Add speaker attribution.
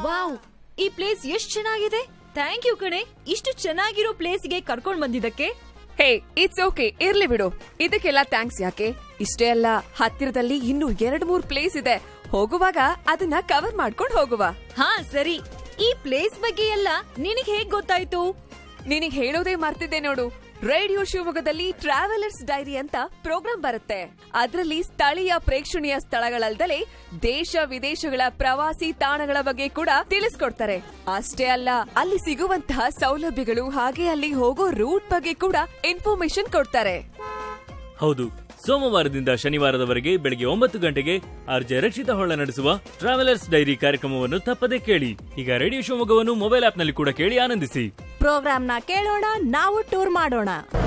Speaker 1: wow ಈ place ಎಷ್ಟ್ ಚೆನ್ನಾಗಿದೆ ಥ್ಯಾಂಕ್ ಯು ಕಣೆ ಇಷ್ಟು ಚೆನ್ನಾಗಿರೋ ಪ್ಲೇಸ್ಗೆ ಕರ್ಕೊಂಡ್ ಬಂದಿದ್ದಕ್ಕೆ
Speaker 2: ಹೇ ಇಟ್ಸ್ ಓಕೆ ಇರ್ಲಿ ಬಿಡು ಇದಕ್ಕೆಲ್ಲ ಥ್ಯಾಂಕ್ಸ್ ಯಾಕೆ ಇಷ್ಟೇ ಅಲ್ಲ ಹತ್ತಿರದಲ್ಲಿ ಇನ್ನೂ ಎರಡ್ ಮೂರ್ ಪ್ಲೇಸ್ ಇದೆ ಹೋಗುವಾಗ ಅದನ್ನ ಕವರ್ ಮಾಡ್ಕೊಂಡು ಹೋಗುವ
Speaker 1: ಹಾ ಸರಿ ಈ ಪ್ಲೇಸ್ ಬಗ್ಗೆ ಎಲ್ಲ ನಿನಗ್ ಹೇಗ್ ಗೊತ್ತಾಯ್ತು
Speaker 2: ನಿನಗ್ ಹೇಳೋದೇ ಮರ್ತಿದ್ದೆ ನೋಡು ರೇಡಿಯೋ ಶಿವಮೊಗ್ಗದಲ್ಲಿ ಟ್ರಾವೆಲರ್ಸ್ ಡೈರಿ ಅಂತ ಪ್ರೋಗ್ರಾಂ ಬರುತ್ತೆ ಅದರಲ್ಲಿ ಸ್ಥಳೀಯ ಪ್ರೇಕ್ಷಣೀಯ ಸ್ಥಳಗಳಲ್ದಲೇ ದೇಶ ವಿದೇಶಗಳ ಪ್ರವಾಸಿ ತಾಣಗಳ ಬಗ್ಗೆ ಕೂಡ ತಿಳಿಸ್ಕೊಡ್ತಾರೆ ಅಷ್ಟೇ ಅಲ್ಲ ಅಲ್ಲಿ ಸಿಗುವಂತಹ ಸೌಲಭ್ಯಗಳು ಹಾಗೆ ಅಲ್ಲಿ ಹೋಗೋ ರೂಟ್ ಬಗ್ಗೆ ಕೂಡ ಇನ್ಫಾರ್ಮೇಶನ್ ಕೊಡ್ತಾರೆ
Speaker 3: ಹೌದು ಸೋಮವಾರದಿಂದ ಶನಿವಾರದವರೆಗೆ ಬೆಳಗ್ಗೆ ಒಂಬತ್ತು ಗಂಟೆಗೆ ಆರ್ಜೆ ರಕ್ಷಿತ ಹೊಳ್ಳ ನಡೆಸುವ ಟ್ರಾವೆಲರ್ಸ್ ಡೈರಿ ಕಾರ್ಯಕ್ರಮವನ್ನು ತಪ್ಪದೇ ಕೇಳಿ ಈಗ ರೇಡಿಯೋ ಶಿವಮೊಗ್ಗವನ್ನು ಮೊಬೈಲ್ ಆಪ್ನಲ್ಲಿ ಕೂಡ ಕೇಳಿ ಆನಂದಿಸಿ
Speaker 1: ಪ್ರೋಗ್ರಾಮ್ನ ಕೇಳೋಣ ನಾವು ಟೂರ್ ಮಾಡೋಣ